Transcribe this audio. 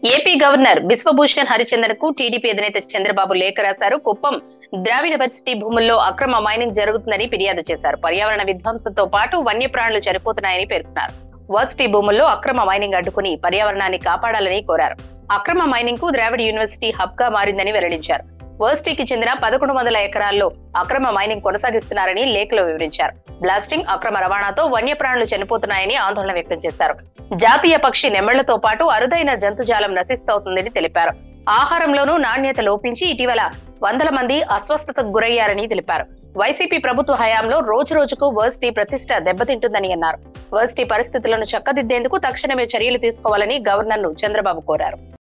AP governor Biswabhusan Harichandan కు TDP అధినేత చంద్రబాబు లేఖ రాశారు కుప్పం ద్రావిడ వర్సిటీ భూముల్లో అక్రమ మైనింగ్ జరుగుతుందని ఫిర్యాదు చేశారు పర్యావరణ విధ్వంసంతో పాటు వన్యప్రాణులు చనిపోతున్నాయని పేర్కొన్నారు వర్సిటీ భూముల్లో అక్రమ మైనింగ్ అడ్డుకుని పర్యావరణాన్ని కాపాడాలని కోరారు అక్రమ మైనింగ్ కు ద్రావిడ యూనివర్సిటీ హబ్ గా మారిందని వెల్లడించారు వర్సిటీకి చెందిన పదకొండు వందల ఎకరాల్లో అక్రమ మైనింగ్ కొనసాగిస్తున్నారని లేఖలో వివరించారు బ్లాస్టింగ్ అక్రమ రవాణాతో వన్యప్రాణులు చనిపోతున్నాయని ఆందోళన వ్యక్తం చేశారు జాతీయ పక్షి నెమళ్లతో పాటు అరుదైన జంతుజాలం నశిస్తవుతుందని తెలిపారు ఆహారంలోనూ నాణ్యత లోపించి ఇటీవల వందల మంది అస్వస్థతకు గురయ్యారని తెలిపారు వైసీపీ ప్రభుత్వ హయాంలో రోజు రోజుకు వర్సిటీ ప్రతిష్ట దెబ్బతింటుందని అన్నారు వర్సిటీ పరిస్థితులను చక్కదిద్దేందుకు తక్షణమే చర్యలు తీసుకోవాలని గవర్నర్ ను చంద్రబాబు కోరారు